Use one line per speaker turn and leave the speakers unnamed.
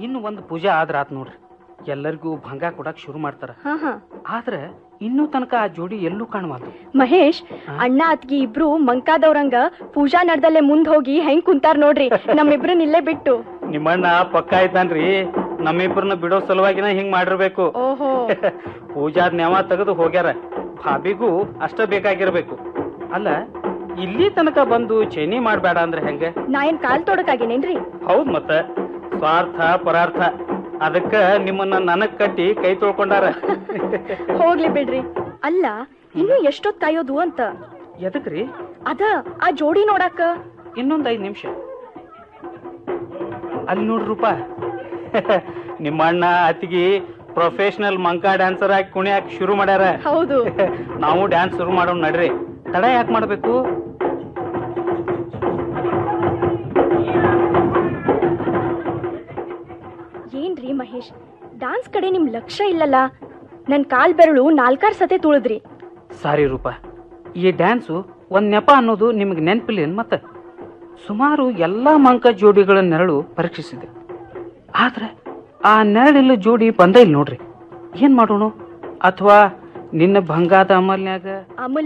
ಇನ್ನು ಒಂದು ಪೂಜೆ ಆದ್ರ ಆತ್ ನೋಡ್ರಿ ಎಲ್ಲರಿಗೂ ಭಂಗ ಕೊಡಕ್ ಶುರು ಮಾಡ್ತಾರ
ಹಾ ಹಾ
ಆದ್ರ ಇನ್ನೂ ತನಕ ಆ ಜೋಡಿ ಎಲ್ಲೂ ಕಾಣವಾತು
ಮಹೇಶ್
ಹಾ?
ಅಣ್ಣ ಅತ್ಗಿ ಇಬ್ರು ಮಂಕಾದವ್ರಂಗ ಪೂಜಾ ನಡ್ದಲ್ಲೇ ಮುಂದ್ ಹೋಗಿ ಹೆಂಗ್ ಕುಂತಾರ್ ನೋಡ್ರಿ ನಮ್ಮಿಬ್ರನ್ ಇಲ್ಲೇ ಬಿಟ್ಟು
ನಿಮ್ಮಣ್ಣ ಪಕ್ಕ ಆಯ್ತಾನ್ರಿ ನಮ್ಮಿಬ್ಬರನ್ನ ಬಿಡೋ ಸಲುವಾಗಿನ ಹಿಂಗ್ ಮಾಡಿರ್ಬೇಕು
ಓಹೋ
ಪೂಜಾದ್ ನೆವ ತೆಗೆದು ಹೋಗ್ಯಾರ ಭಾಬಿಗೂ ಅಷ್ಟ ಬೇಕಾಗಿರ್ಬೇಕು ಅಲ್ಲ ಇಲ್ಲಿ ತನಕ ಬಂದು ಚೇನಿ ಮಾಡ್ಬೇಡ ಅಂದ್ರೆ ಹೆಂಗ
ನಾ ಏನ್ ಕಾಲ್ ತೊಡಕಾಗೇನೇನ್ರಿ
ಹೌದ್ ಮತ್ತ ಸ್ವಾರ್ಥ ಪರಾರ್ಥ ಅದಕ್ಕ ನಿಮ್ಮನ್ನ ನನಗ್ ಕಟ್ಟಿ ಕೈ ತೊಳ್ಕೊಂಡಾರ
ಹೋಗ್ಲಿ ಬಿಡ್ರಿ ಅಲ್ಲ ಇನ್ನು ಎಷ್ಟೊತ್ ಕಾಯೋದು ಅಂತ
ಎದಕ್ರಿ
ಅದ ಆ ಜೋಡಿ ನೋಡಾಕ
ಇನ್ನೊಂದ್ ಐದ್ ನಿಮಿಷ ಅಲ್ಲಿ ನೋಡ್ರಿ ರೂಪ ನಿಮ್ಮ ಅಣ್ಣ ಅತ್ತಿಗೆ ಪ್ರೊಫೆಷನಲ್ ಮಂಕ ಡ್ಯಾನ್ಸರ್ ಆಗಿ ಕುಣಿಯಾಕ ಶುರು ಮಾಡ್ಯಾರ
ಹೌದು
ನಾವು ಡ್ಯಾನ್ಸ್ ಶುರು ಮಾಡೋಣ ನಡ್ರಿ ತಡ ಯಾಕೆ ಮಾಡ್ಬೇಕು
ಏನ್ರಿ ಮಹೇಶ್ ಡಾನ್ಸ್ ಕಡೆ ನಿಮ್ ಲಕ್ಷ್ಯ ಇಲ್ಲಲ್ಲ ನನ್ ಕಾಲ್ ಬೆರಳು ನಾಲ್ಕಾರ್ ಸತೆ ತುಳಿದ್ರಿ
ಸಾರಿ ರೂಪ ಈ ಡ್ಯಾನ್ಸು ಒಂದ್ ನೆಪ ಅನ್ನೋದು ನಿಮಗೆ ನೆನಪಿಲ್ಲ ಮತ್ತೆ ಸುಮಾರು ಎಲ್ಲಾ ಮಂಕ ಜೋಡಿಗಳ ನೆರಳು ಪರೀಕ್ಷಿಸಿದೆ ಆದ್ರೆ ಆ ನೆರಳಿಲ್ಲ ಜೋಡಿ ಬಂದ ಇಲ್ಲ ನೋಡ್ರಿ ಏನ್ ಮಾಡೋಣ ಅಥವಾ ನಿನ್ನ ಭಂಗಾದ ಅಮಲ್ನ್ಯಾಗ
ಅಮೂಲ್ಯ